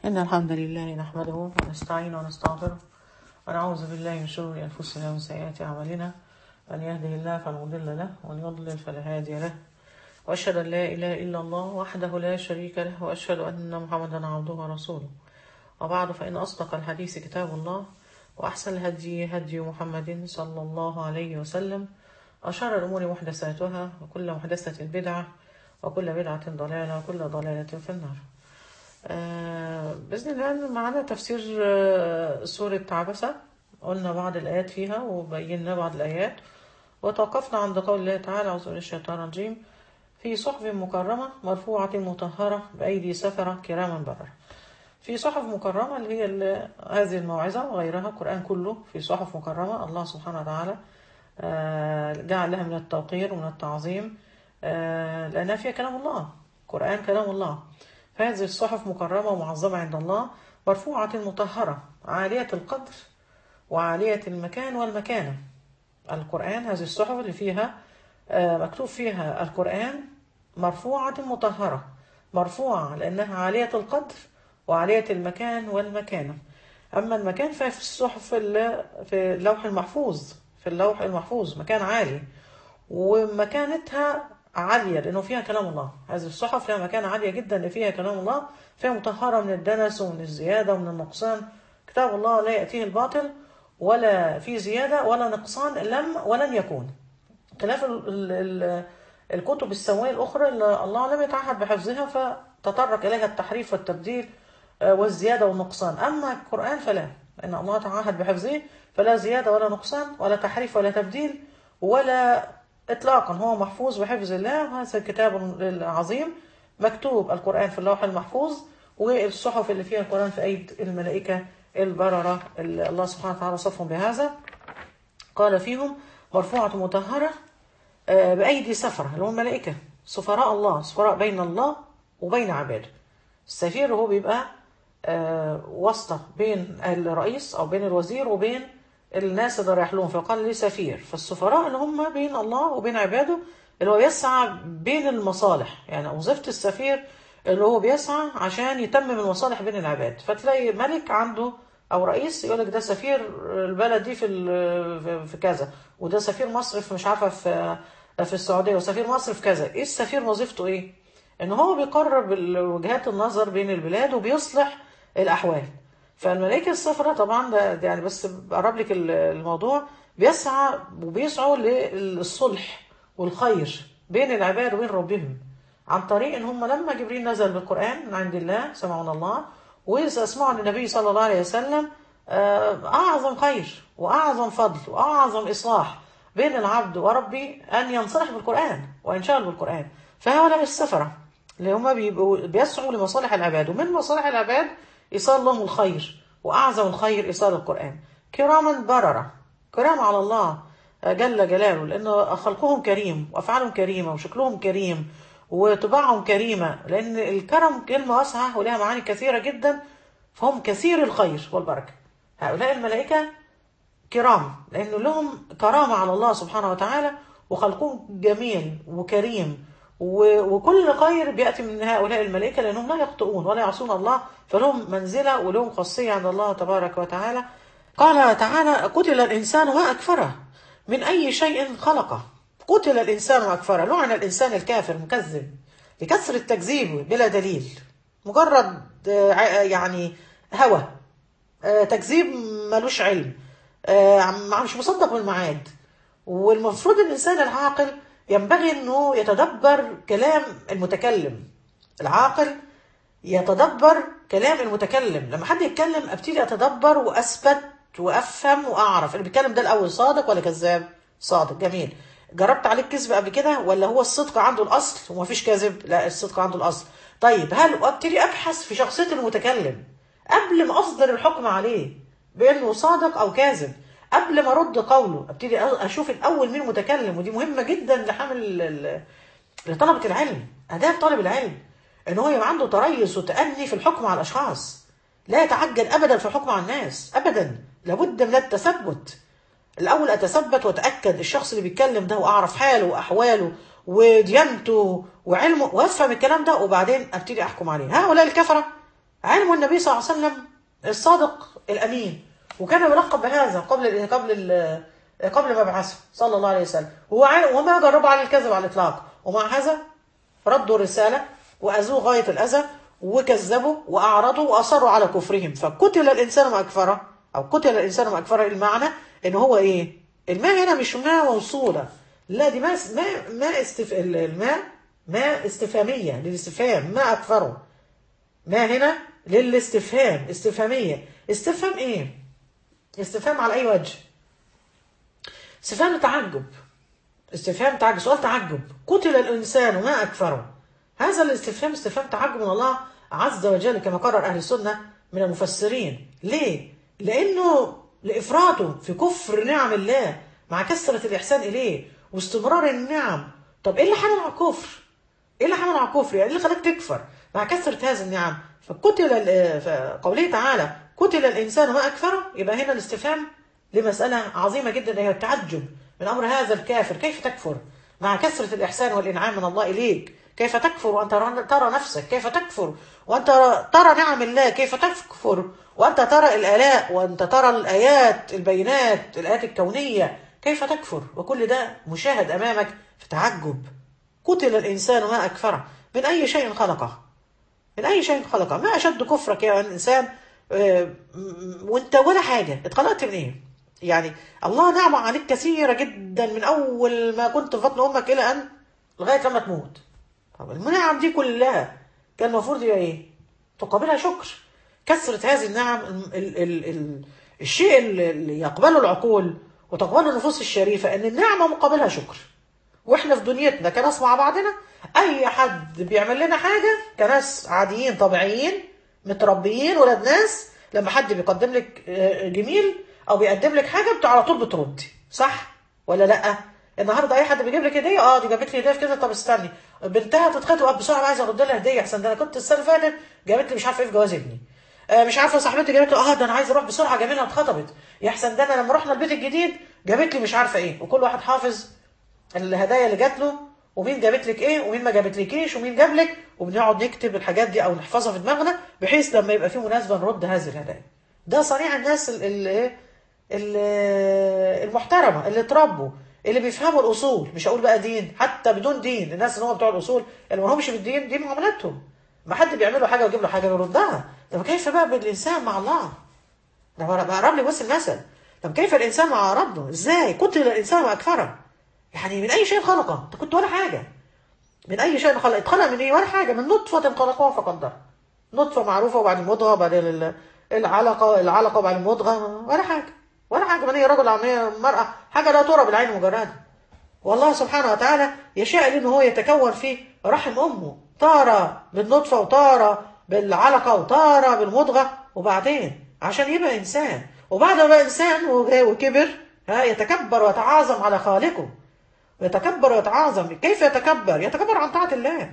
إن الحمد لله نحمده ونستعين ونستغفره ونعوذ بالله من شرور أنفسنا ومن سيئات أعمالنا من يهده الله فلا مضل له ومن يضلل فلا هادي له وأشهد أن لا إله إلا الله وحده لا شريك له وأشهد أن محمدا عبده ورسوله وبعد فإن أصدق الحديث كتاب الله وأحسن الهدي هدي محمد صلى الله عليه وسلم وشر الأمور محدثاتها وكل محدثة بدعة وكل بدعة ضلالة وكل ضلالة في النار آه، بإذن الله معنا تفسير آه، سورة عبسة قلنا بعض الآيات فيها وبينا بعض الآيات وتوقفنا عند قول الله تعالى أعوذ بالله من الشيطان الرجيم في صحف مكرمة مرفوعة مطهرة بأيدي سفرة كراما بررة في صحف مكرمة اللي هي ال- هذه الموعظة وغيرها القرآن كله في صحف مكرمة الله سبحانه وتعالى آه، جعل لها من التوقير ومن التعظيم آه، لأنها فيها كلام الله قرآن كلام الله فهذه الصحف مكرمة ومعظمة عند الله مرفوعة مطهرة عالية القدر وعالية المكان والمكانة القرآن هذه الصحف اللي فيها آه، مكتوب فيها القرآن مرفوعة مطهرة مرفوعة لأنها عالية القدر وعالية المكان والمكانة أما المكان ففي الصحف اللي في اللوح المحفوظ في اللوح المحفوظ مكان عالي ومكانتها عالية لأنه فيها كلام الله هذه الصحف لها مكانة عالية جدا اللي فيها كلام الله فيها مطهرة من الدنس ومن الزيادة ومن النقصان كتاب الله لا يأتيه الباطل ولا في زيادة ولا نقصان لم ولن يكون خلاف ال ال ال الكتب السماوية الأخرى اللي الله لم يتعهد بحفظها فتطرق إليها التحريف والتبديل آه، والزيادة والنقصان أما القرآن فلا إن الله تعهد بحفظه فلا زيادة ولا نقصان ولا تحريف ولا تبديل ولا إطلاقا هو محفوظ بحفظ الله وهذا الكتاب العظيم مكتوب القرآن في اللوح المحفوظ والصحف اللي فيها القرآن في أيد الملائكة البررة اللي الله سبحانه وتعالى وصفهم بهذا قال فيهم مرفوعة مطهرة آه، بأيدي سفرة اللي هم الملائكة سفراء الله سفراء بين الله وبين عباده السفير هو بيبقى آه، واسطة بين الرئيس أو بين الوزير وبين الناس اللي رايح لهم فقال لي سفير فالسفراء اللي هم بين الله وبين عباده اللي هو يسعى بين المصالح يعني وظيفة السفير اللي هو بيسعى عشان يتمم المصالح بين العباد فتلاقي ملك عنده او رئيس يقول لك ده سفير البلد دي في ال- في- في كذا وده سفير مصر في مش عارفه في في السعوديه وسفير مصر في كذا ايه السفير وظيفته ايه ان هو بيقرب ال- وجهات النظر بين البلاد وبيصلح الاحوال فالملائكه السفره طبعا ده ده يعني بس بقرب لك ال- الموضوع بيسعى وبيسعوا للصلح والخير بين العباد وبين ربهم عن طريق ان هم لما جبريل نزل بالقران من عند الله سمعون الله واذا اسمعوا عن النبي صلى الله عليه وسلم آه، اعظم خير واعظم فضل واعظم اصلاح بين العبد وربي ان ينصلح بالقران وينشغل بالقران فهؤلاء السفره اللي هم بيبقوا بيسعوا لمصالح العباد ومن مصالح العباد ايصال لهم الخير واعظم الخير ايصال القران كراما برره كرام على الله جل جلاله لأن خلقهم كريم وأفعالهم كريمة وشكلهم كريم وطباعهم كريمة لأن الكرم كلمة واسعة ولها معاني كثيرة جدا فهم كثير الخير والبركة هؤلاء الملائكة كرام لأن لهم كرامة على الله سبحانه وتعالى وخلقهم جميل وكريم و- وكل خير بيأتي من هؤلاء الملائكة لأنهم لا يخطئون ولا يعصون الله فلهم منزلة ولهم خاصية عند الله تبارك وتعالى قال تعالى قتل الإنسان ما أكفره من أي شيء خلقه قتل الإنسان ما أكفره لعن الإنسان الكافر مكذب لكثرة تكذيبه بلا دليل مجرد آه، ع- يعني هوى آه، تكذيب ملوش علم آه، عم- مش مصدق بالميعاد والمفروض الإنسان العاقل ينبغي أنه يتدبر كلام المتكلم العاقل يتدبر كلام المتكلم لما حد يتكلم ابتدي اتدبر واثبت وافهم واعرف اللي بيتكلم ده الاول صادق ولا كذاب صادق جميل جربت عليك كذب قبل كده ولا هو الصدق عنده الاصل ومفيش كذب لا الصدق عنده الاصل طيب هل ابتدي ابحث في شخصيه المتكلم قبل ما اصدر الحكم عليه بانه صادق او كاذب قبل ما ارد قوله ابتدي اشوف الاول مين متكلم ودي مهمه جدا لحامل ال- ال- لطلبه العلم اداب طالب العلم ان هو يبقى عنده تريث وتأني في الحكم على الاشخاص لا يتعجل ابدا في الحكم على الناس ابدا لابد من التثبت الاول اتثبت واتاكد الشخص اللي بيتكلم ده واعرف حاله واحواله وديانته وعلمه وافهم الكلام ده وبعدين ابتدي احكم عليه هؤلاء الكفره علم النبي صلى الله عليه وسلم الصادق الامين وكان يلقب بهذا قبل قبل ال- قبل مبعثه صلى الله عليه وسلم هو عال- وما جربوا على الكذب على الاطلاق ومع هذا ردوا الرساله واذوه غايه الاذى وكذبوا واعرضوا واصروا على كفرهم فقتل الانسان ما اكفره او قتل الانسان ما اكفره المعنى ان هو ايه؟ الماء هنا مش ماء موصوله لا دي ماء ماء ماء استف... الماء ماء استفهاميه للاستفهام ما اكفره ما هنا للاستفهام استفهامية استفهام ايه استفهام على اي وجه استفهام تعجب استفهام تعجب سؤال تعجب قتل الانسان ما اكفره هذا الاستفهام استفهام تعجب من الله عز وجل كما قرر اهل السنه من المفسرين ليه لانه لافراطه في كفر نعم الله مع كثره الاحسان اليه واستمرار النعم طب ايه اللي حمل على الكفر ايه اللي حمل على الكفر يعني ايه اللي خلاك تكفر مع كثره هذه النعم فقتل ال- فقوله تعالى قتل الانسان ما اكفره يبقى هنا الاستفهام لمساله عظيمه جدا هي التعجب من امر هذا الكافر كيف تكفر مع كثره الاحسان والانعام من الله اليك كيف تكفر وانت ترى نفسك كيف تكفر وانت ترى نعم الله كيف تكفر وانت ترى الالاء وانت ترى الايات البينات الايات الكونيه كيف تكفر وكل ده مشاهد امامك في تعجب قتل الإنسان ما أكفره من أي شيء خلقه من أي شيء خلقه ما أشد كفرك يا إنسان آه، م- وأنت ولا حاجة اتخلقت من إيه يعني الله نعم عليك كثيرة جدا من أول ما كنت في بطن أمك إلى أن لغاية لما تموت طب النعم دي كلها كان المفروض يبقى إيه تقابلها شكر كثرة هذه النعم ال ال ال ال الشيء اللي اللي يقبله العقول وتقبله النفوس الشريفة أن النعمة مقابلها شكر واحنا في دنيتنا كناس مع بعضنا اي حد بيعمل لنا حاجه كناس عاديين طبيعيين متربيين ولاد ناس لما حد بيقدم لك آه، جميل او بيقدم لك حاجه بت- على طول بتردي صح ولا لا النهارده اي حد بيجيب لك هديه اه دي جابت لي هديه في كده طب استني بنتها تتخطب آه، بسرعه عايزه ارد لها هديه احسن ده انا كنت السنه اللي فاتت جابت لي مش عارفه ايه في جواز ابني آه، مش عارفه صاحبتي جابت له اه ده انا عايز اروح بسرعه جميله اتخطبت يا احسن ده انا لما رحنا البيت الجديد جابت لي مش عارفه ايه وكل واحد حافظ الهدايا اللي جات له ومين جابت لك ايه ومين ما جابتلكيش ومين جاب لك وبنقعد نكتب الحاجات دي او نحفظها في دماغنا بحيث لما يبقى في مناسبه نرد هذه الهدايا ده صنيع الناس ال- ال- ايه ال- المحترمه اللي اتربوا اللي بيفهموا الاصول مش هقول بقى دين حتى بدون دين الناس اللي هم بتوع الاصول اللي ما همش بالدين دي معاملاتهم ما حد بيعمل له حاجه ويجيب له حاجه يردها طب كيف بقى بالانسان مع الله ده بقرب لي بس المثل طب كيف الانسان مع ربه ازاي قتل الانسان واكفره يعني من اي شيء خلقه انت كنت ولا حاجه من اي شيء خلق اتخلق من ايه ولا حاجه من نطفه خلقوها فقدر نطفه معروفه وبعد المضغه وبعدين ال- العلقه العلقه وبعد المضغه ولا حاجه ولا حاجه من هي رجل عن هي مراه حاجه لا ترى بالعين مجرده والله سبحانه وتعالى يشاء ان هو يتكون في رحم امه طاره بالنطفه وطاره بالعلقه وطاره بالمضغه وبعدين عشان يبقى انسان وبعد ما بقى انسان وج- وكبر ها يتكبر ويتعاظم على خالقه يتكبر ويتعاظم كيف يتكبر يتكبر عن طاعة الله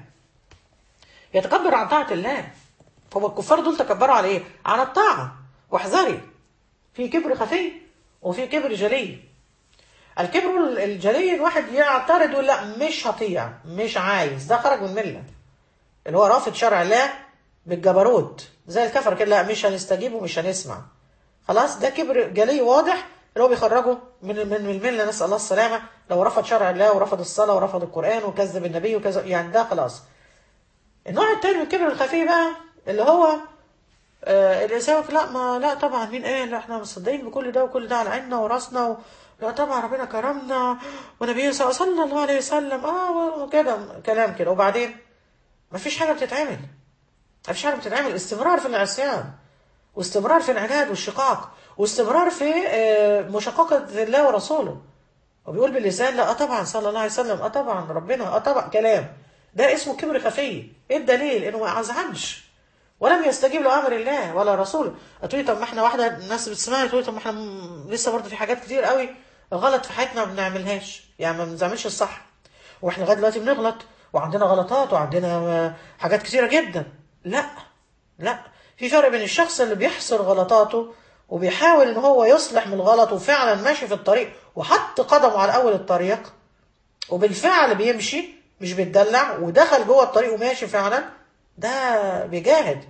يتكبر عن طاعة الله هو الكفار دول تكبروا على ايه على الطاعة واحذري في كبر خفي وفي كبر جلي الكبر الجلي الواحد يعترض يقول لا مش هطيع مش عايز ده خرج من المله اللي هو رافض شرع الله بالجبروت زي الكفر كده لا مش هنستجيب ومش هنسمع خلاص ده كبر جلي واضح اللي هو بيخرجه من من من المله نسال الله السلامه لو رفض شرع الله ورفض الصلاه ورفض القران وكذب النبي وكذا يعني ده خلاص النوع التاني من الكبر الخفي بقى اللي هو آه الانسان يقول لا ما لا طبعا مين قال لا احنا مصدقين بكل ده وكل ده على عيننا وراسنا و... لا طبعا ربنا كرمنا ونبيه صلى الله عليه وسلم اه وكده كلام كده وبعدين ما فيش حاجه بتتعمل ما فيش حاجه بتتعمل استمرار في العصيان واستمرار في العناد والشقاق واستمرار في آه، مشققة الله ورسوله وبيقول باللسان لا اه طبعا صلى الله عليه وسلم اه طبعا ربنا اه طبعا كلام ده اسمه كبر خفي ايه الدليل انه ما ازعجش ولم يستجيب لامر الله ولا رسوله هتقولي طب ما احنا واحده الناس بتسمعني تقولي طب ما احنا م- لسه برضه في حاجات كتير قوي غلط في حياتنا ما بنعملهاش يعني ما بنعملش الصح واحنا لغايه دلوقتي بنغلط وعندنا غلطات وعندنا آه، حاجات كتيره جدا لا لا في فرق بين الشخص اللي بيحصر غلطاته وبيحاول ان هو يصلح من الغلط وفعلا ماشي في الطريق وحط قدمه على اول الطريق وبالفعل بيمشي مش بيتدلع ودخل جوه الطريق وماشي فعلا ده بيجاهد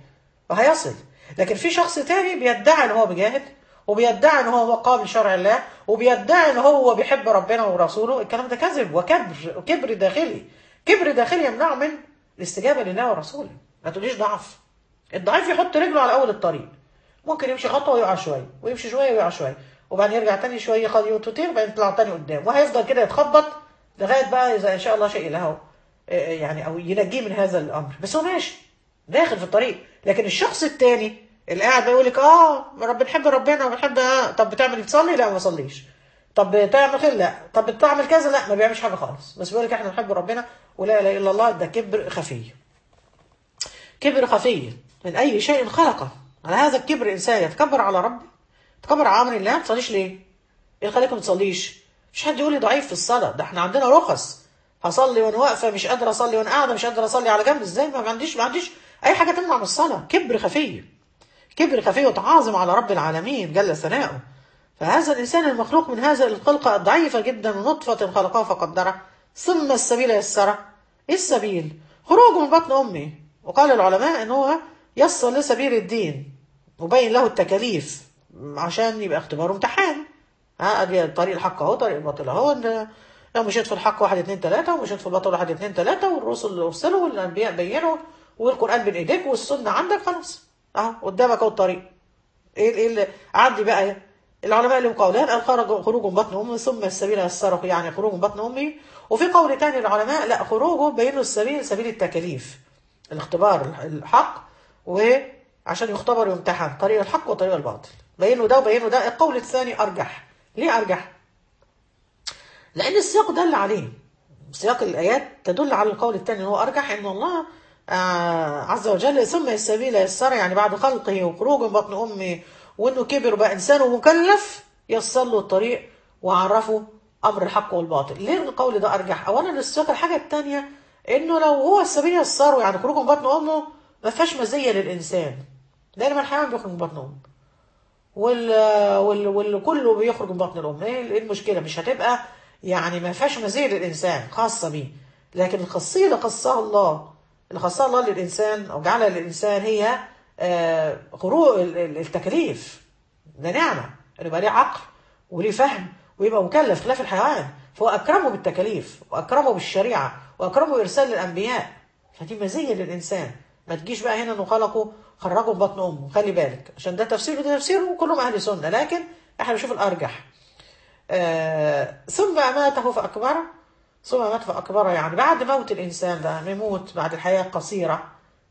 وهيصل لكن في شخص تاني بيدعي ان هو بيجاهد وبيدعي ان هو قابل شرع الله وبيدعي ان هو بيحب ربنا ورسوله الكلام ده كذب وكبر وكبر داخلي كبر داخلي يمنعه من الاستجابه لله ورسوله ما تقوليش ضعف الضعيف يحط رجله على اول الطريق ممكن يمشي خطوه ويقع شويه ويمشي شويه ويقع شويه وبعدين يرجع تاني شويه خطوتين وبعدين يطلع تاني قدام وهيفضل كده يتخبط لغايه بقى اذا ان شاء الله شيء له يعني او ينجيه من هذا الامر بس هو ماشي داخل في الطريق لكن الشخص التاني اللي قاعد بيقول لك اه رب بنحب ربنا وبنحب آه. طب بتعمل بتصلي لا ما بصليش طب بتعمل خير لا طب بتعمل كذا لا ما بيعملش حاجه خالص بس بيقول لك احنا بنحب ربنا ولا اله الا الله ده كبر خفي كبر خفي من اي شيء خلقه على هذا الكبر انسان يتكبر على ربه يتكبر على امر الله ما تصليش ليه؟ ايه اللي خليك ما تصليش؟ مش حد يقول لي ضعيف في الصلاه ده احنا عندنا رخص هصلي وانا واقفه مش قادره اصلي وانا قاعده مش قادره اصلي على جنب ازاي ما عنديش ما عنديش اي حاجه تمنع من الصلاه كبر خفي كبر خفي وتعاظم على رب العالمين جل ثناؤه فهذا الانسان المخلوق من هذا الخلقه ضعيفه جدا ونطفه خلقها فقدره ثم السبيل يسره ايه السبيل خروجه من بطن امه وقال العلماء ان هو يسر لسبيل الدين وبين له التكاليف عشان يبقى اختباره امتحان ها ادي طريق الحق اهو طريق الباطل اهو لو مشيت في الحق واحد اتنين تلاته ومشيت في الباطل واحد اتنين تلاته والرسل اللي ارسلوا والانبياء بينوا والقران بين ايديك والسنه عندك خلاص اهو قدامك اهو الطريق ايه ايه اللي عندي بقى العلماء لهم قولان قال خرج خروج من بطن امه ثم السبيل يسره يعني خروج من بطن امه وفي قول تاني العلماء لا خروجه بينه السبيل سبيل التكاليف الاختبار الحق وعشان يختبر ويمتحن طريق الحق وطريق الباطل بينه ده وبينه ده القول الثاني ارجح ليه ارجح لان السياق دل عليه سياق الايات تدل على القول الثاني هو ارجح ان الله آه عز وجل ثم السبيل يسر يعني بعد خلقه وخروجه من بطن امه وانه كبر بقى انسان ومكلف يسر له الطريق وعرفه امر الحق والباطل ليه القول ده ارجح اولا السياق الحاجه الثانيه انه لو هو السبيل يسره يعني خروجه من بطن امه ما فيهاش مزيه للانسان لان ما الحيوان بيخرج من بطن امه وال وال وال كله بيخرج من بطن الام ايه المشكله مش هتبقى يعني ما فيهاش مزيه للانسان خاصه بيه لكن الخاصيه اللي خصها الله اللي خصها الله للانسان او جعلها للانسان هي آه خروج التكاليف ده نعمه انه يبقى ليه عقل وليه فهم ويبقى مكلف خلاف الحيوان فهو اكرمه بالتكاليف واكرمه بالشريعه واكرمه بارسال الانبياء فدي مزيه للانسان ما تجيش بقى هنا انه خلقه خرجه من بطن امه خلي بالك عشان ده تفسير وده تفسير وكلهم اهل سنه لكن احنا بنشوف الارجح آه ثم اماته فاكبره ثم اماته فاكبره يعني بعد موت الانسان بقى يموت بعد الحياه القصيره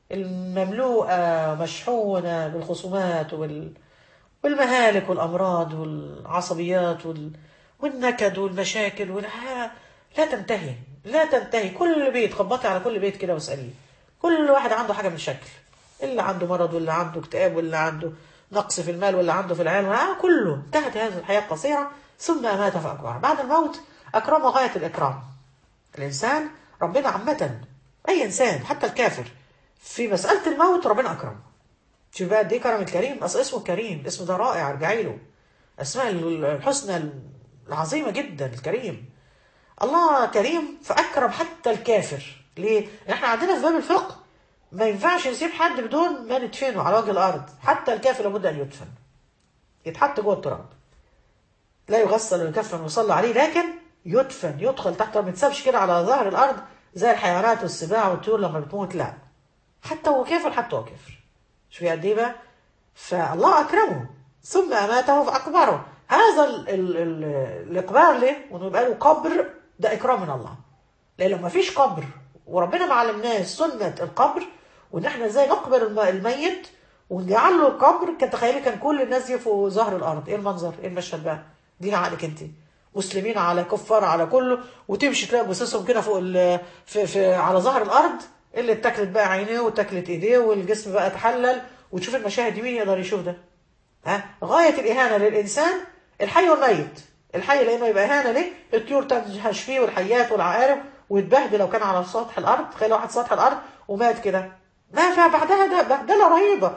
المملوءه مشحونه بالخصومات وال والمهالك والامراض والعصبيات وال... والنكد والمشاكل والحياه لا تنتهي لا تنتهي كل بيت خبطي على كل بيت كده واساليه كل واحد عنده حاجه من الشكل اللي عنده مرض واللي عنده اكتئاب واللي عنده نقص في المال واللي عنده في العيال آه كله انتهت هذه الحياه القصيره ثم امات فاكبر بعد الموت اكرمه غايه الاكرام الانسان ربنا عامه اي انسان حتى الكافر في مساله الموت ربنا اكرمه شوف بقى قد ايه كرم الكريم اصل اسمه الكريم الاسم ده رائع ارجعي له اسماء الحسنى العظيمه جدا الكريم الله كريم فاكرم حتى الكافر ليه؟ احنا عندنا في باب الفقه ما ينفعش نسيب حد بدون ما ندفنه على وجه الارض حتى الكافر لابد ان يدفن يتحط جوه التراب لا يغسل ويكفن ويصلى عليه لكن يدفن يدخل تحت ما يتسابش كده على ظهر الارض زي الحيوانات والسباع والطيور لما بتموت لا حتى هو كافر حتى هو كافر شوفي قد ايه بقى فالله اكرمه ثم اماته فاكبره هذا ال ال ال الاقبال ليه وانه يبقى له قبر ده اكرام من الله لان لو ما فيش قبر وربنا ما علمناش سنه القبر وان احنا ازاي نقبل الميت ونجعل له القبر كان تخيلي كان كل الناس دي فوق ظهر الارض ايه المنظر ايه المشهد بقى دين عقلك انت مسلمين على كفار على كله وتمشي تلاقي جثثهم كده فوق في, في على ظهر الارض اللي اتاكلت بقى عينيه واتاكلت ايديه والجسم بقى اتحلل وتشوف المشاهد دي مين يقدر يشوف ده ها غايه الاهانه للانسان الحي والميت الحي لانه يبقى اهانه ليه الطيور تنهش فيه والحيات والعقارب ويتبهدل لو كان على سطح الارض تخيل واحد سطح الارض ومات كده ما فبعدها ده بهدله رهيبه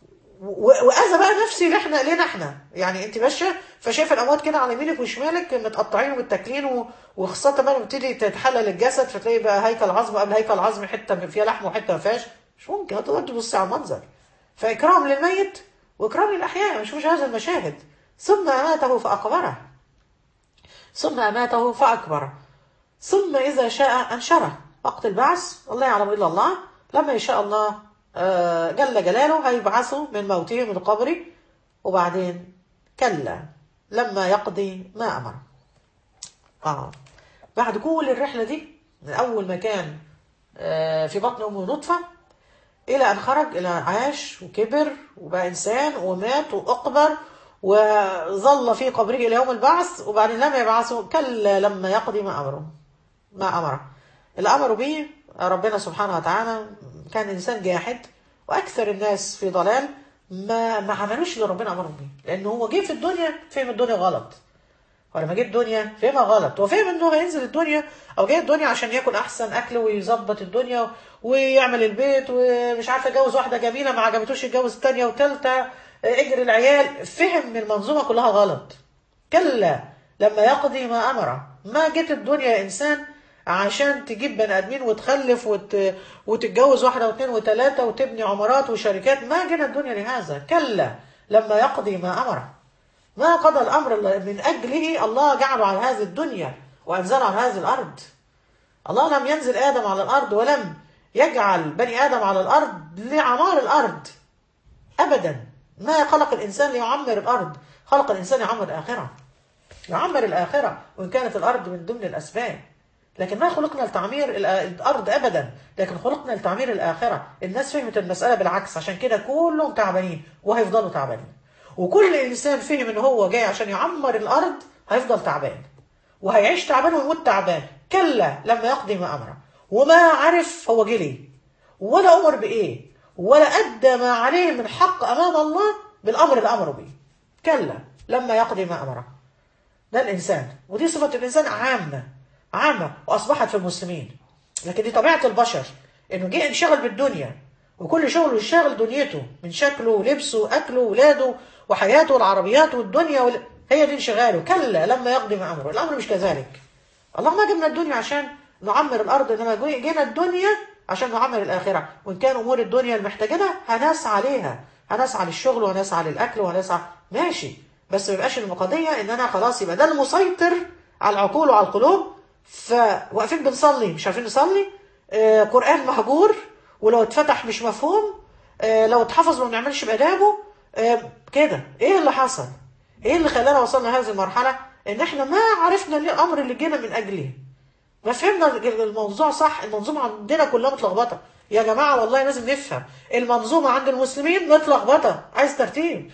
واذى بقى نفسي اللي احنا لينا احنا يعني انت ماشيه فشايفه الاموات كده على يمينك وشمالك متقطعين ومتاكلين وخاصه بقى بتبتدي تتحلل الجسد فتلاقي بقى هيكل عظم قبل هيكل عظم حته فيها لحم وحته ما فيهاش مش ممكن هتقعد تبص على المنظر فإكرام للميت وإكرام للأحياء مش مش هذا المشاهد ثم أماته فأقبره ثم أماته فأكبره ثم إذا شاء أنشره وقت البعث الله يعلم إلا الله لما يشاء الله آه، جل جلاله هيبعثه من موته من قبره وبعدين كلا لما يقضي ما أمر آه. بعد كل الرحلة دي من أول ما كان آه، في بطن أمه نطفة إلى أن خرج إلى عاش وكبر وبقى إنسان ومات وأقبر وظل في قبره إلى يوم البعث وبعدين لما يبعثه كلا لما يقضي ما أمره ما أمره اللي أمره به ربنا سبحانه وتعالى كان إنسان جاحد وأكثر الناس في ضلال ما ما عملوش اللي ربنا أمره به لأن هو جه في الدنيا فهم الدنيا غلط ولما جه الدنيا فهمها غلط هو فهم انه هينزل الدنيا او جاي الدنيا عشان ياكل احسن اكل ويظبط الدنيا ويعمل البيت ومش عارف يتجوز واحده جميله ما عجبتوش يتجوز الثانيه والثالثه اجري العيال فهم من المنظومه كلها غلط كلا لما يقضي ما امره ما جيت الدنيا يا انسان عشان تجيب بني ادمين وتخلف وت... وتتجوز واحده واثنين وثلاثه وتبني عمارات وشركات ما جينا الدنيا لهذا كلا لما يقضي ما امره ما قضى الأمر اللي من أجله الله جعله على هذه الدنيا وأنزله على هذه الأرض الله لم ينزل آدم على الأرض ولم يجعل بني آدم على الأرض لعمار الأرض أبدا ما خلق الإنسان ليعمر الأرض خلق الإنسان يعمر الآخرة يعمر الآخرة وإن كانت الأرض من ضمن الأسباب لكن ما خلقنا لتعمير الأرض أبدا لكن خلقنا لتعمير الآخرة الناس فهمت المسألة بالعكس عشان كده كلهم تعبانين وهيفضلوا تعبانين وكل انسان فهم ان هو جاي عشان يعمر الارض هيفضل تعبان وهيعيش تعبان ويموت تعبان كلا لما يقضي ما امره وما عرف هو جه ليه ولا امر بايه ولا ادى ما عليه من حق امام الله بالامر اللي امره بيه كلا لما يقضي ما امره ده الانسان ودي صفه الانسان عامه عامه واصبحت في المسلمين لكن دي طبيعه البشر انه جه انشغل بالدنيا وكل شغله يشتغل دنيته من شكله ولبسه واكله وولاده وحياته والعربيات والدنيا وال... هي دي انشغاله كلا لما يقضي ما امره الامر مش كذلك الله ما جبنا الدنيا عشان نعمر الارض انما جينا الدنيا عشان نعمر الاخره وان كان امور الدنيا المحتاجينها هنسعى عليها هنسعى للشغل وهنسعى للاكل وهنسعى ماشي بس ما يبقاش المقضيه ان انا خلاص يبقى ده المسيطر على العقول وعلى القلوب فواقفين بنصلي مش عارفين نصلي آه قران مهجور ولو اتفتح مش مفهوم آه لو اتحفظ ما بنعملش بادابه آه كده ايه اللي حصل ايه اللي خلانا وصلنا لهذه المرحله ان احنا ما عرفنا ليه الامر اللي جينا من اجله ما فهمنا الموضوع صح المنظومه عندنا كلها متلخبطه يا جماعه والله لازم نفهم المنظومه عند المسلمين متلخبطه عايز ترتيب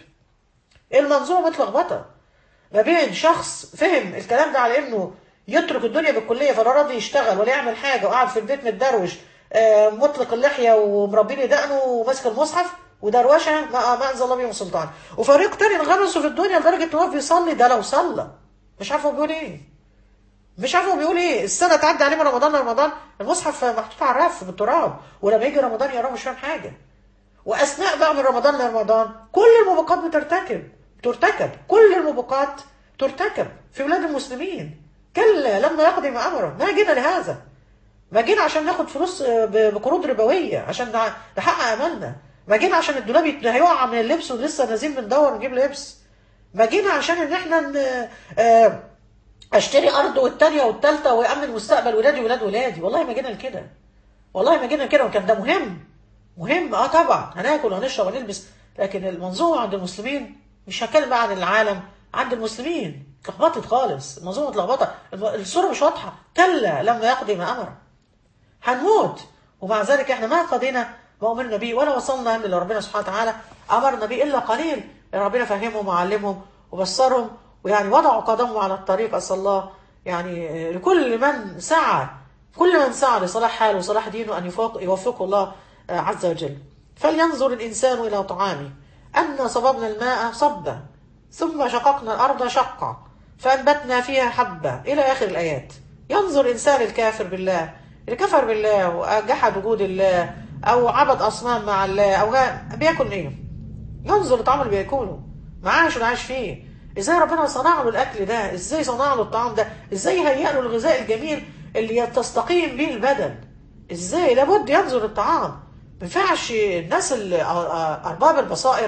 المنظومه متلخبطه ما بين شخص فهم الكلام ده على انه يترك الدنيا بالكليه فلا راضي يشتغل ولا يعمل حاجه وقاعد في البيت متدروش آه مطلق اللحيه ومربين دقنه وماسك المصحف ودروشه ما, ما انزل الله بهم سلطان وفريق تاني انغمسوا في الدنيا لدرجه ان هو بيصلي ده لو صلى مش عارف هو بيقول ايه مش عارف هو بيقول ايه السنه تعدي عليه من رمضان لرمضان المصحف محطوط على الرف بالتراب ولما يجي رمضان يقراه مش فاهم حاجه واثناء بقى من رمضان لرمضان كل الموبقات بترتكب ترتكب كل الموبقات ترتكب في بلاد المسلمين كلا لما يقضي ما امره ما جينا لهذا ما جينا عشان ناخد فلوس بقروض ربويه عشان نحقق املنا ما جينا عشان الدولاب هيقع من اللبس ولسه نازلين بندور نجيب لبس ما جينا عشان ان احنا ن... آه... اشتري ارض والتانية والتالتة ويأمن مستقبل ولادي ولاد ولادي والله ما جينا لكده والله ما جينا لكده وكان ده مهم مهم اه طبعا هناكل وهنشرب وهنلبس لكن المنظومه عند المسلمين مش هتكلم بقى عن العالم عند المسلمين اتلخبطت خالص المنظومه اتلخبطت الصوره مش واضحه كلا لما يقضي ما امر هنموت ومع ذلك احنا ما قضينا ما امرنا به ولا وصلنا اللي ربنا سبحانه وتعالى امرنا به الا قليل ربنا فهمهم وعلمهم وبصرهم ويعني وضعوا قدمهم على الطريق اسال الله يعني لكل من سعى كل من سعى لصلاح حاله وصلاح دينه ان يوفقه الله عز وجل فلينظر الانسان الى طعامه أن صببنا الماء صبا ثم شققنا الأرض شقا فأنبتنا فيها حبة إلى آخر الآيات ينظر إنسان الكافر بالله اللي كفر بالله وجحد وجود الله أو عبد أصنام مع الله أو بياكل إيه ينظر الطعام اللي بياكله معاش اللي عايش فيه ازاي ربنا صنع له الاكل ده ازاي صنع له الطعام ده ازاي هيأ له الغذاء الجميل اللي تستقيم به البدن ازاي لابد ينظر الطعام ينفعش الناس اللي ارباب البصائر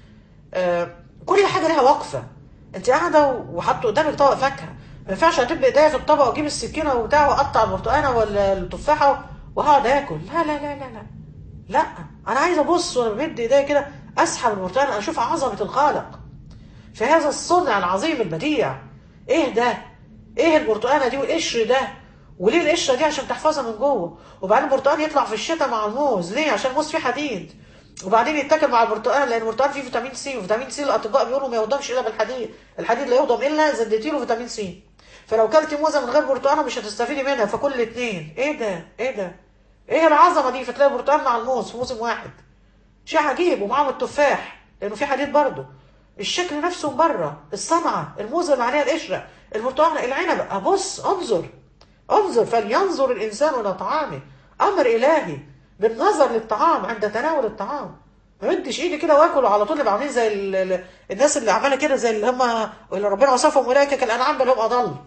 آه، كل حاجه لها وقفه انت قاعده وحاطه قدامك طبق فاكهه ما ينفعش هتبقى ايديا في الطبق واجيب السكينه وبتاع واقطع البرتقانه ولا التفاحه وهقعد اكل لا لا لا لا لا لا انا عايز ابص وانا بمد ايديا كده اسحب البرتقانه اشوف عظمه الخالق في هذا الصنع العظيم البديع ايه ده ايه البرتقانه دي والقشر ده وليه القشره دي عشان تحفظها من جوه وبعدين البرتقال يطلع في الشتاء مع الموز ليه عشان الموز فيه حديد وبعدين يتاكل مع البرتقال لان البرتقال فيه فيتامين سي وفيتامين سي الاطباء بيقولوا ما يهضمش الا بالحديد الحديد لا يهضم الا زدتي له فيتامين سي فلو كلت موزه من غير برتقانه مش هتستفيدي منها فكل الاثنين ايه ده ايه ده ايه العظمه دي فتلاقي البرتقال مع الموز في موسم واحد شيء عجيب ومعاهم التفاح لانه في حديد برضه الشكل نفسه من بره الصنعه الموزه اللي عليها القشره البرتقال العنب ابص انظر انظر فلينظر الانسان الى طعامه امر الهي بالنظر للطعام عند تناول الطعام ما مدش ايدي كده واكل وعلى طول يبقى عاملين زي ال- ال- الناس اللي عماله كده زي اللي هم اللي ربنا وصفهم اولئك كالانعام بل هم اضل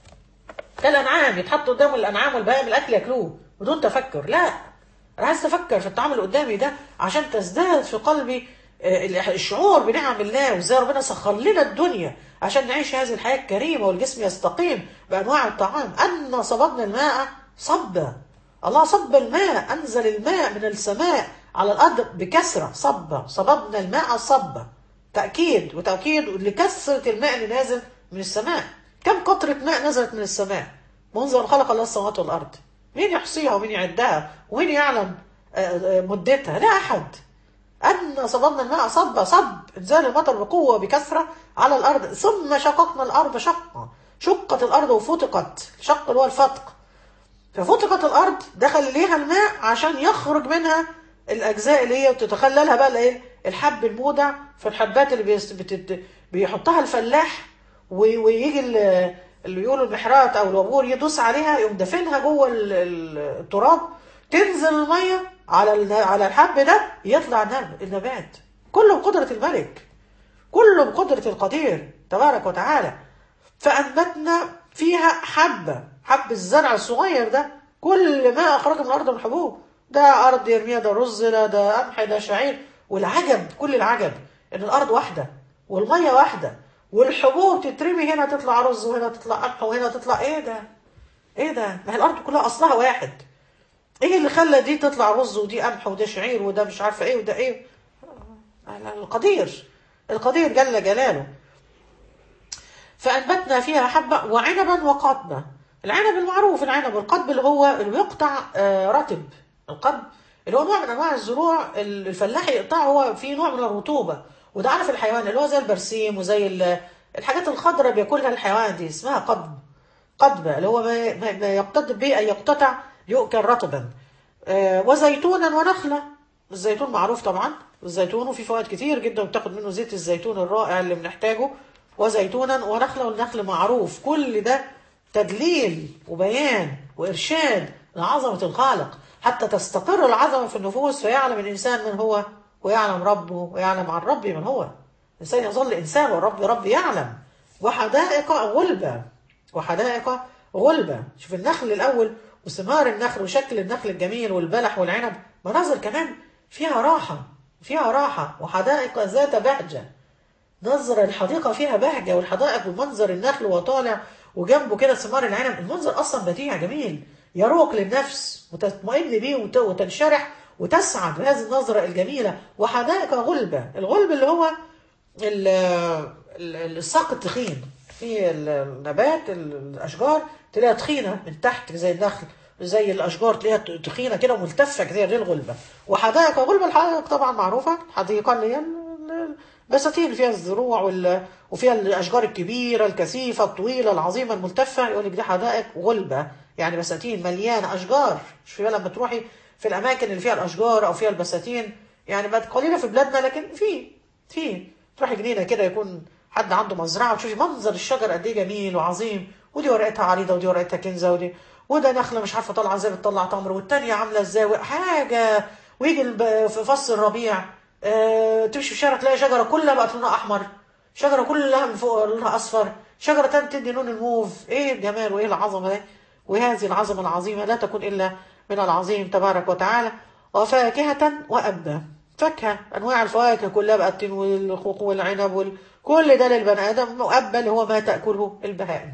كالانعام يتحط قدام الانعام والبهائم الاكل ياكلوه بدون تفكر لا انا عايز افكر في الطعام اللي قدامي ده عشان تزداد في قلبي آه، الشعور بنعم الله وازاي ربنا سخر لنا الدنيا عشان نعيش هذه الحياه الكريمه والجسم يستقيم بانواع الطعام ان صببنا الماء صبا الله صب الماء انزل الماء من السماء على الارض بكثره صب صببنا الماء صبا تاكيد وتاكيد لكثره الماء اللي نازل من السماء كم قطره ماء نزلت من السماء منذ ان خلق الله السماوات والارض مين يحصيها ومين يعدها ومين يعلم آه، آه، مدتها لا احد أن صببنا الماء صب صب انزال المطر بقوة وبكثرة على الأرض ثم شققنا الأرض شقا شقت الأرض وفتقت شق اللي هو الفتق ففتقت الأرض دخل ليها الماء عشان يخرج منها الأجزاء اللي هي وتتخللها بقى الإيه الحب المودع في الحبات اللي بيست... بتت... بيحطها الفلاح و... ويجي ال- اللي بيقولوا المحرات أو الوابور يدوس عليها يقوم دافنها جوه ال- ال- التراب تنزل المية على ال- على الحب ده يطلع نب- النبات كله بقدرة الملك كله بقدرة القدير تبارك وتعالى فأنبتنا فيها حبة حب الزرع الصغير ده كل ما أخرجه من الأرض من حبوب ده أرض يرميها ده رز لا ده قمح ده شعير والعجب كل العجب إن الأرض واحدة والمية واحدة والحبوب تترمي هنا تطلع رز وهنا تطلع قمح وهنا تطلع إيه ده؟ إيه ده؟ ما هي الأرض كلها أصلها واحد ايه اللي خلى دي تطلع رز ودي قمح وده شعير وده مش عارفه ايه وده ايه القدير القدير جل جلاله فأنبتنا فيها حبة وعنبا وقضبا العنب المعروف العنب القضب اللي هو اللي بيقطع آه، رطب القضب اللي هو نوع من انواع الزروع الفلاح يقطعه هو فيه نوع من الرطوبه وده عارف الحيوان اللي هو زي البرسيم وزي ال- الحاجات الخضراء بياكلها الحيوان دي اسمها قضب قضبة اللي هو ما ما- ما يقتضب به أن يقتطع يؤكل رطبا آه، وزيتونا ونخلة الزيتون معروف طبعا الزيتون وفي فوائد كتير جدا بتاخد منه زيت الزيتون الرائع اللي بنحتاجه وزيتونا ونخلة والنخل معروف كل ده تدليل وبيان وإرشاد لعظمة الخالق حتى تستقر العظمة في النفوس فيعلم الإنسان من هو ويعلم ربه ويعلم عن ربه من هو الإنسان يظل إنسان والرب رب يعلم وحدائق غلبة وحدائق غلبة شوف النخل الأول وثمار النخل وشكل النخل الجميل والبلح والعنب مناظر كمان فيها راحة فيها راحة وحدائق ذات بهجة نظر الحديقة فيها بهجة والحدائق ومنظر النخل وطالع وجنبه كده ثمار العنب المنظر أصلا بديع جميل يروق للنفس وتطمئن بيه وت- وتنشرح وتسعد بهذه النظرة الجميلة وحدائق غلبة الغلب اللي هو ال- ال- الساق التخين في النبات الاشجار تلاقيها تخينه من تحت زي النخل زي الاشجار تلاقيها تخينه كده وملتفه كده زي الغلبه وحدائق غلبه الحدائق طبعا معروفه الحديقه اللي هي ال- البساتين اللي فيها الزروع وال... وفيها الاشجار الكبيره الكثيفه الطويله العظيمه الملتفه يقول لك دي حدائق غلبه يعني بساتين مليانه اشجار مش في لما تروحي في الاماكن اللي فيها الاشجار او فيها البساتين يعني بقت قليله في بلادنا لكن في في تروحي جنينه كده يكون حد عنده مزرعه وتشوفي منظر الشجر قد ايه جميل وعظيم ودي ورقتها عريضه ودي ورقتها كنزه ودي وده نخله مش عارفه طالعه ازاي بتطلع تمر والتانيه عامله ازاي حاجه ويجي الب- في فصل الربيع آه، تمشي في الشارع تلاقي شجره كلها بقت لونها احمر شجره كلها من فوق لونها اصفر شجره تانية تدي لون الموف ايه الجمال وايه العظمه ده وهذه العظمه العظيمه لا تكون الا من العظيم تبارك وتعالى وفاكهة وأبا فاكهة أنواع الفواكه كلها بقى التين والخوخ والعنب وال... كل ده للبني آدم وأبا اللي هو ما تأكله البهائم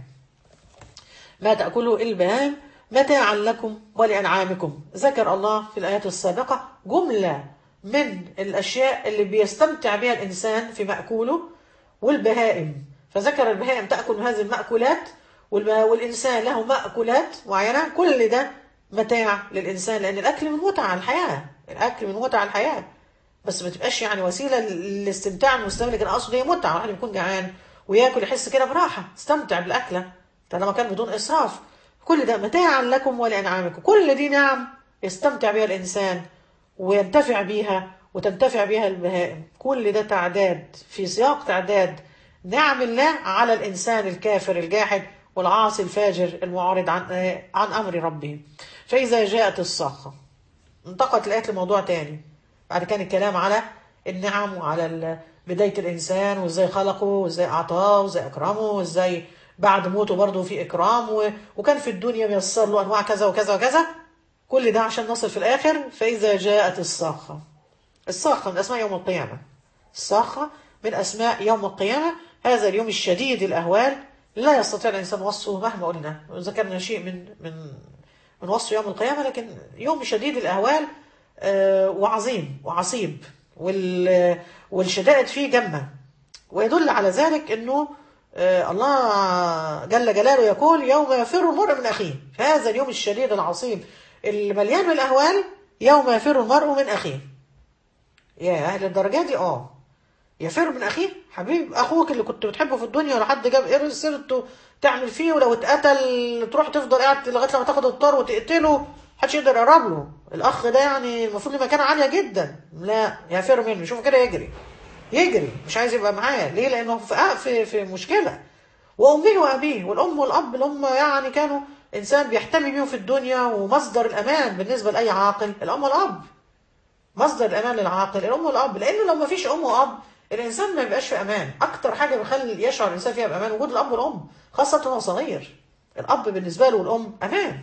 ما تأكله البهائم متاعا لكم ولأنعامكم ذكر الله في الآيات السابقة جملة من الأشياء اللي بيستمتع بها الإنسان في مأكوله والبهائم فذكر البهائم تأكل هذه المأكولات والب- والإنسان له مأكولات معينة كل ده متاع للإنسان لأن الأكل من متع الحياة الأكل من متع الحياة بس ما تبقاش يعني وسيله للاستمتاع المستمر لكن اقصد هي متعه الواحد يكون جعان وياكل يحس كده براحه استمتع بالاكله طالما كان بدون اسراف كل ده متاعا لكم ولانعامكم كل دي نعم يستمتع بها الانسان وينتفع بيها وتنتفع بها البهائم كل ده تعداد في سياق تعداد نعم الله على الانسان الكافر الجاحد والعاصي الفاجر المعارض عن عن امر ربه فاذا جاءت الصاخه انتقلت الآيات لموضوع تاني بعد كان الكلام على النعم وعلى ال- بداية الإنسان وإزاي خلقه وإزاي أعطاه وإزاي أكرمه وإزاي بعد موته برضه في إكرام و... وكان في الدنيا ميسر له أنواع كذا وكذا وكذا كل ده عشان نصل في الآخر فإذا جاءت الصاخة الصاخة من أسماء يوم القيامة الصاخة من أسماء يوم القيامة هذا اليوم الشديد الأهوال لا يستطيع الإنسان وصفه مهما قلنا ذكرنا شيء من من من وصف يوم القيامة لكن يوم شديد الأهوال آه، وعظيم وعصيب وال- والشدائد فيه جمة ويدل على ذلك أنه آه، الله جل جلاله يقول يوم يفر المرء من أخيه فهذا اليوم الشديد العصيب المليان بالأهوال يوم يفر المرء من أخيه يا أهل الدرجة دي اه يفر من اخيه حبيب اخوك اللي كنت بتحبه في الدنيا ولا حد جاب قرص سيرته تعمل فيه ولو اتقتل تروح تفضل قاعد لغايه لما تاخد الطار وتقتله محدش يقدر يقرب له الاخ ده يعني المفروض له مكانه عاليه جدا لا يفر منه شوفوا كده يجري يجري مش عايز يبقى معاه ليه لانه في في في مشكله وامه وابيه والام والاب اللي هم يعني كانوا انسان بيحتمي بيهم في الدنيا ومصدر الامان بالنسبه لاي عاقل الام والاب مصدر الامان للعاقل الام والاب لان لو ما فيش ام واب الانسان ما بيبقاش في امان اكتر حاجه بيخلي يشعر الانسان فيها بامان وجود الاب والام خاصه وهو صغير الاب بالنسبه له والام امان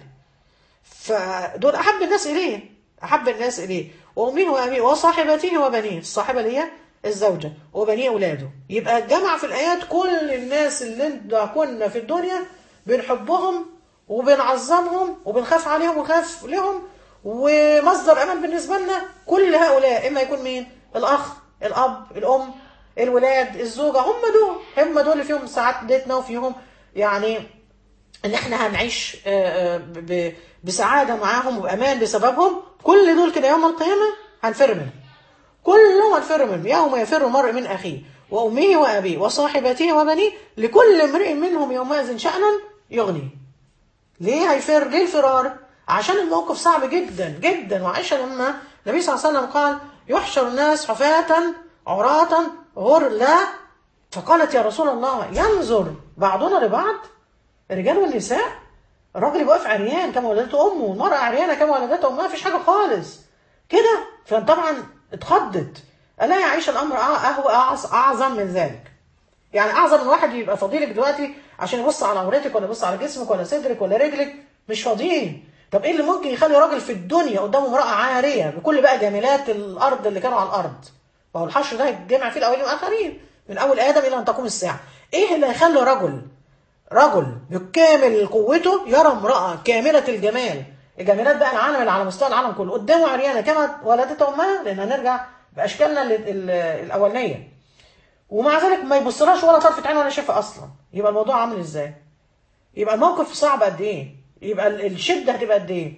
فدول احب الناس اليه احب الناس اليه وامه وابيه وصاحبته وبنيه الصاحبه اللي هي الزوجه وبنيه اولاده يبقى جمع في الايات كل الناس اللي انت كنا في الدنيا بنحبهم وبنعظمهم وبنخاف عليهم ونخاف لهم ومصدر امان بالنسبه لنا كل هؤلاء اما يكون مين الاخ الاب الام الولاد الزوجه هم دول هم دول اللي فيهم سعادتنا وفيهم يعني ان احنا هنعيش آه، آه، ب- ب- بسعاده معاهم وبامان بسببهم كل دول كده يوم القيامه هنفر منهم كلهم هنفر منهم يوم يفر المرء من اخيه وامه وابيه وصاحبته وبنيه لكل امرئ منهم يومئذ شأن يغنيه ليه هيفر ليه الفرار عشان الموقف صعب جدا جدا وعائشه لما النبي صلى الله عليه وسلم قال يحشر الناس حفاة عراة غرلا فقالت يا رسول الله ينظر بعضنا لبعض الرجال والنساء الراجل يبقى واقف عريان كما ولدته امه والمراه عريانه كما ولدتها امها مفيش حاجه خالص كده فطبعا اتخضت الا يا عائشه الامر أع- اهو أعظ- اعظم من ذلك يعني اعظم من واحد يبقى فضيلك دلوقتي عشان يبص على عورتك ولا يبص على جسمك ولا صدرك ولا رجلك مش فاضيين طب ايه اللي ممكن يخلي راجل في الدنيا قدامه امراه عاريه بكل بقى جميلات الارض اللي كانوا على الارض ما هو الحشر ده هيتجمع فيه الاولين والاخرين من اول ادم الى ان تقوم الساعه ايه اللي هيخلي رجل رجل بكامل قوته يرى امراه كامله الجمال الجمالات بقى العالم اللي على مستوى العالم كله قدامه عريانه كما ولدت امها لان هنرجع باشكالنا ال- ال- الاولانيه ومع ذلك ما يبصلهاش ولا طرفة عين ولا شافها اصلا يبقى الموضوع عامل ازاي يبقى الموقف صعب قد ايه يبقى ال- الشده هتبقى قد ايه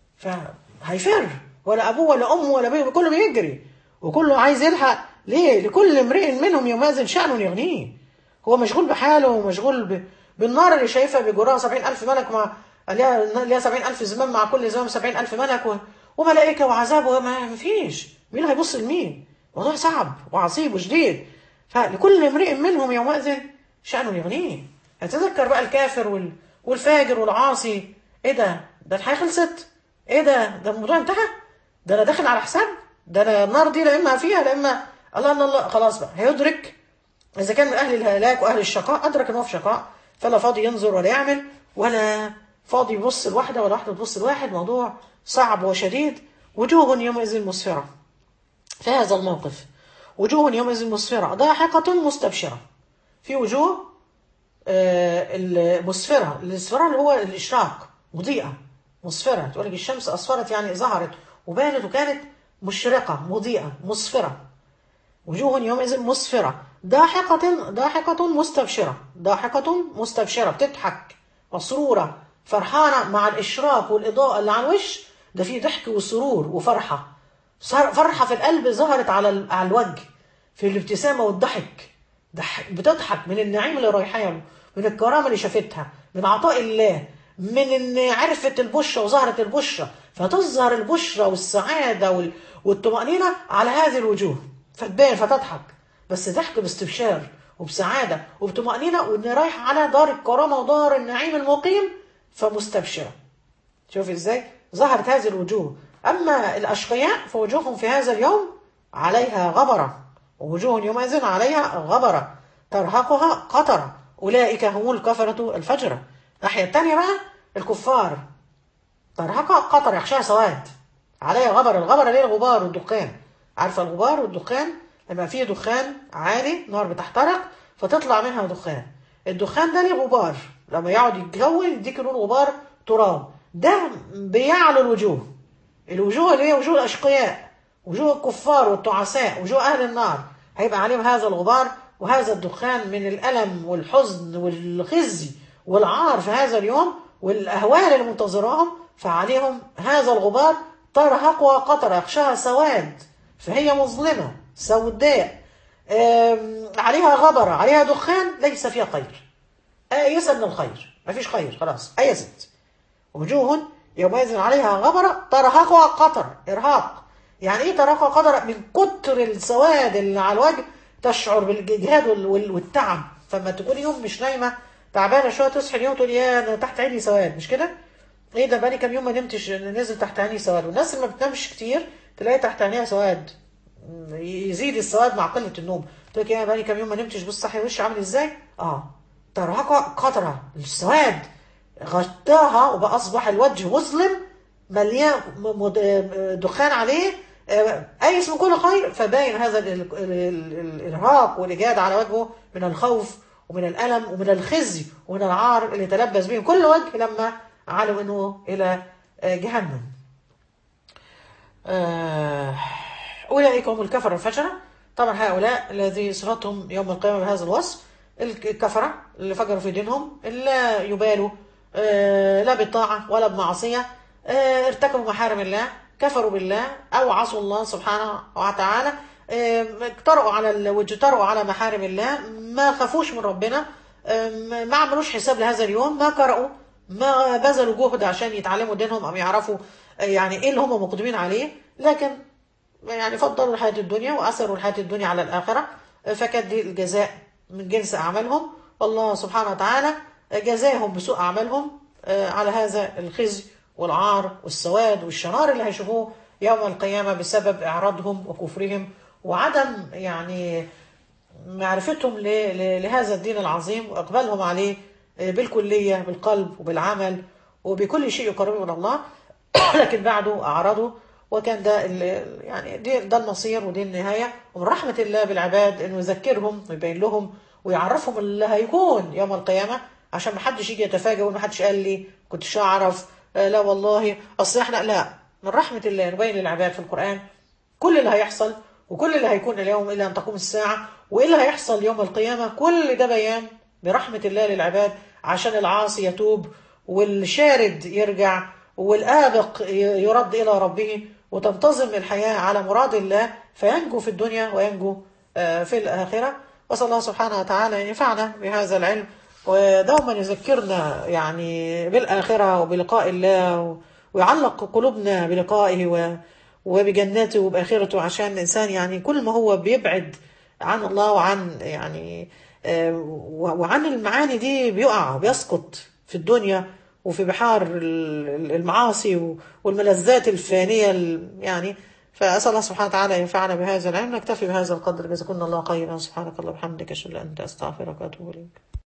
فهيفر ولا ابوه ولا امه ولا بيه كله بيجري وكله عايز يلحق ليه لكل امرئ منهم يومئذ شأن يغنيه هو مشغول بحاله ومشغول ب... بالنار اللي شايفها بجراها سبعين ألف ملك مع ليها ليها سبعين ألف زمام مع كل زمام سبعين ألف ملك و... وملائكة وعذاب وما ما فيش مين هيبص لمين موضوع صعب وعصيب وشديد فلكل امرئ منهم يومئذ شأن يغنيه هتذكر بقى الكافر وال... والفاجر والعاصي ايه ده ده الحياة خلصت ايه ده ده الموضوع انتهى ده انا داخل على حساب ده انا النار دي لا اما فيها لا اما الله الله الله خلاص بقى هيدرك إذا كان من أهل الهلاك وأهل الشقاء أدرك إن هو في شقاء فلا فاضي ينظر ولا يعمل ولا فاضي يبص لواحدة ولا واحدة تبص لواحد موضوع صعب وشديد وجوه يومئذ مسفرة في هذا الموقف وجوه يومئذ مسفرة ضاحكة مستبشرة في وجوه آه، المسفرة الاسفرار اللي هو الإشراق مضيئة مسفرة تقول لك الشمس أصفرت يعني ظهرت وبانت وكانت مشرقة مضيئة مسفرة وجوه يومئذ مسفرة ضاحكة ضاحكة مستبشرة ضاحكة مستبشرة بتضحك مسرورة فرحانة مع الإشراق والإضاءة اللي على الوش ده فيه ضحك وسرور وفرحة صار- فرحة في القلب ظهرت على ال- على الوجه في الابتسامة والضحك ضح- بتضحك من النعيم اللي رايحاه له من الكرامة اللي شافتها من عطاء الله من ان عرفت البشرة وظهرت البشرة فتظهر البشرة والسعادة وال- والطمأنينة على هذه الوجوه فتبان فتضحك بس ضحك باستبشار وبسعادة وبطمأنينة وان رايح على دار الكرامة ودار النعيم المقيم فمستبشرة شوف ازاي ظهرت هذه الوجوه اما الاشقياء فوجوههم في هذا اليوم عليها غبره ووجوه يومئذ عليها غبره ترهقها قطره اولئك هم الكفره الفجره الناحيه الثانيه بقى الكفار ترهقها قطر يخشاها سواد عليها غبر الغبر ليه الغبار والدخان عارفه الغبار والدخان لما فيه دخان عالي نار بتحترق فتطلع منها دخان الدخان ده ليه غبار لما يقعد يتكون يديك لون غبار تراب ده بيعلو الوجوه الوجوه اللي هي وجوه الاشقياء وجوه الكفار والتعساء وجوه اهل النار هيبقى عليهم هذا الغبار وهذا الدخان من الالم والحزن والخزي والعار في هذا اليوم والاهوال اللي منتظراهم فعليهم هذا الغبار ترهقها قطر يخشاها سواد فهي مظلمه سوداء آم، عليها غبره عليها دخان ليس فيها خير آيسة من الخير مفيش خير خلاص أيست وجوه يومئذ عليها غبرة ترهقها قطر إرهاق يعني إيه ترهقها قطر من كتر السواد اللي على الوجه تشعر بالإجهاد وال- وال- والتعب فما تكون يوم مش نايمة تعبانة شوية تصحي اليوم تقول يا أنا تحت عيني سواد مش كده؟ إيه ده بقالي كام يوم ما نمتش نزل تحت عيني سواد والناس اللي ما بتنامش كتير تلاقي تحت عينيها سواد يزيد السواد مع قله النوم تقول لك يا بقالي كام يوم ما نمتش بص صحي وشي عامل ازاي اه ترهقها قطره السواد غطاها وبقى اصبح الوجه مظلم مليان م- مد- دخان عليه آه، ايس من كل خير فباين هذا ال- ال- ال- ال- الارهاق والاجهاد على وجهه من الخوف ومن الالم ومن الخزي ومن العار اللي تلبس به كل وجه لما علم انه الى آه، جهنم آه، أولئك هم الكفرة الفجرة طبعا هؤلاء الذي صفتهم يوم القيامة بهذا الوصف الكفرة اللي فجروا في دينهم اللي لا يبالوا آه، لا بالطاعة ولا بمعصية آه، ارتكبوا محارم الله كفروا بالله أو عصوا الله سبحانه وتعالى آه، اجترأوا على ال- واجترأوا على محارم الله ما خافوش من ربنا آه، ما ما عملوش حساب لهذا اليوم ما قرأوا ما بذلوا جهد عشان يتعلموا دينهم أو يعرفوا آه، يعني إيه اللي هم مقدمين عليه لكن يعني فضلوا الحياة الدنيا وأثروا الحياة الدنيا على الآخرة فكانت دي الجزاء من جنس أعمالهم والله سبحانه وتعالى جزاهم بسوء أعمالهم آه، على هذا الخزي والعار والسواد والشرار اللي هيشوفوه يوم القيامة بسبب إعراضهم وكفرهم وعدم يعني معرفتهم ل- ل- لهذا الدين العظيم وإقبالهم عليه آه، بالكلية بالقلب وبالعمل وبكل شيء يقربهم من الله لكن بعده أعرضوا وكان ده ال- يعني دي ده المصير ودي النهاية ومن رحمة الله بالعباد إنه يذكرهم ويبين لهم ويعرفهم اللي هيكون يوم القيامة عشان ما حدش يجي يتفاجئ وما حدش قال لي كنتش أعرف آه، لا والله أصل إحنا لا من رحمة الله نبين للعباد في القرآن كل اللي هيحصل وكل اللي هيكون اليوم إلى أن تقوم الساعة وإيه اللي هيحصل يوم القيامة كل ده بيان برحمة الله للعباد عشان العاصي يتوب والشارد يرجع والآبق ي- يرد إلى ربه وتنتظم الحياة على مراد الله فينجو في الدنيا وينجو آه، في الآخرة وصلى الله سبحانه وتعالى أن ينفعنا بهذا العلم ودوما يذكرنا يعني بالآخرة وبلقاء الله و- ويعلق قلوبنا بلقائه و- وبجناته وبآخرته عشان الإنسان يعني كل ما هو بيبعد عن الله وعن يعني آه، و- وعن المعاني دي بيقع بيسقط في الدنيا وفي بحار ال- ال- المعاصي و- والملذات الفانية ال- يعني فأسأل الله سبحانه وتعالى ينفعنا بهذا العلم نكتفي بهذا القدر جزاكم الله خيرا سبحانك اللهم وبحمدك أشهد أن لا إله إلا أنت أستغفرك وأتوب إليك